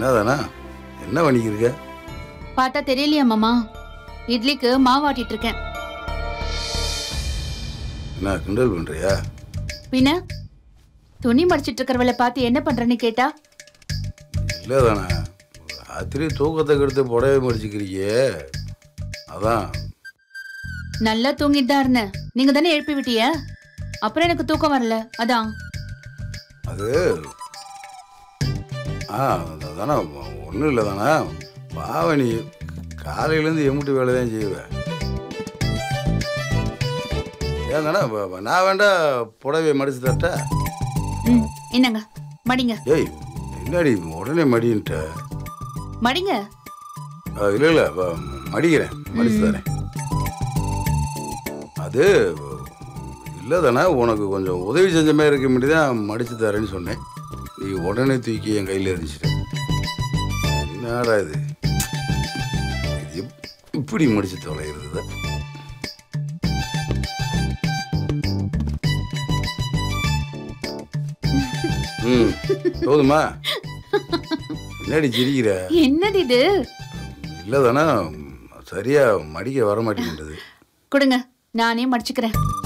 என்னதானா என்ன பண்ணிக்கிருக்க பார்த்தா தெரியலையா மாமா இட்லிக்கு மாவாட்டிட்டு இருக்கேன் என்ன கிண்டல் பண்றியா பின்ன துணி மடிச்சிட்டு இருக்கிறவளை பார்த்து என்ன பண்றேன்னு கேட்டா இல்லதானே ராத்திரி தூக்கத்தை கெடுத்து புடவை மடிச்சுக்கிறியே அதான் நல்லா தூங்கிட்டு தான் இருந்தேன் நீங்க தானே எழுப்பி விட்டிய அப்புறம் எனக்கு தூக்கம் வரல அதான் அது ஆ அதானே ஒன்றும் இல்லை தானே பாவனி காலையிலேருந்து எம்முட்டு வேலை தான் செய்வேன் ஏன் தானே நான் வேண்டா புடவையை மடிச்சு தரட்டா ம் என்னங்க மடிங்க ஏய் என்னடி உடனே மடின்ட்ட மடிங்க ஆ, இல்லை இல்லை வ- மடிக்கிறேன் மடிச்சு தரேன் அது இல்லை தானே உனக்கு கொஞ்சம் உதவி செஞ்ச மாதிரி இருக்க முன்னாடி தான் மடிச்சு தரேன்னு சொன்னேன் நீ உடனே தூக்கி என் கையில் இருந்துச்சிட்ட என்னடா இது இது எப்- இப்படி மடிச்சு தொலைகிறது இது? ம் போதுமா என்னடி சிரிக்கிற என்னது இது இல்லை தானே சரியா மடிக்க வர மாட்டேங்குது கொடுங்க நானே மடிச்சுக்கிறேன்